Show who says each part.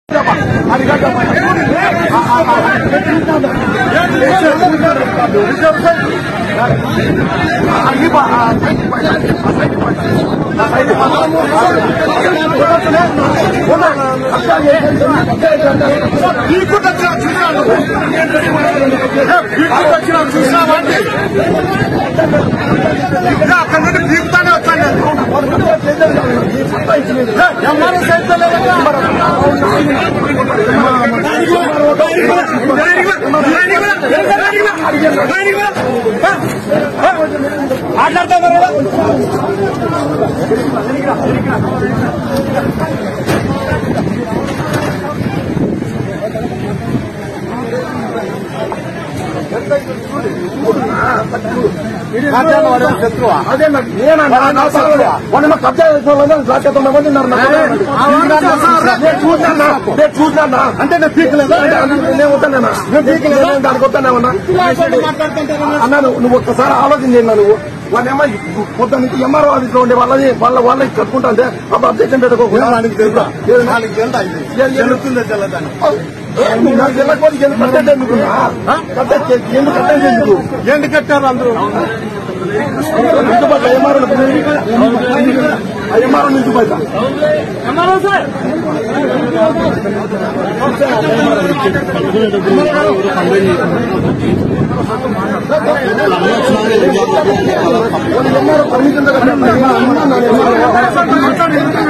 Speaker 1: చూసామండి అక్కడ నుండి పీకుతానే వచ్చాను ఎంఆర్ఓ సైతం మాట్లాడతాం కదా
Speaker 2: అదే నాకు నేనన్నా నా సరుకులు. మొన్న కబ్జా చేసిన వాళ్ళని లక్ష తొంభై మంది ఉన్నారు నా పక్కన. నేను చూసినా నేను చూసినా
Speaker 1: అంటే నేను పీకలేదా
Speaker 2: నేను వస్తానన్నా నేను పీకింగ్ దానికి వస్తానేమన్నా అన్నా నువ్వు నువ్వు ఒక్కసారి ఆలోచన చేయండి నువ్వు వాళ్ళేమో పొద్దున్న నుంచి ఎంఆర్ఓ ఆఫీస్లో ఉండే వాళ్ళని వాళ్ళ వాళ్ళకి కట్టుకుంటా అంటే అప్పుడు అబ్జెక్షన్ పెట్టుకోకుండా
Speaker 1: నాకు తెలుసా నాకు తెలుసా ఇది జరుగుతుందో తెల్లదని
Speaker 2: నాకు వెళ్ళకపోతే ఎందుకు కట్టండి ఎందుకున్నా కట్టండి ఎందుకు కట్టండి ఎందుకు
Speaker 1: ఏంటి కట్టారు అందరూ
Speaker 2: నుంచి బయట ఎంఆర్ఓ ఎంఆర్ఓ నుంచి బయట ఎంఆర్ఓ పర్మిషన్ దగ్గర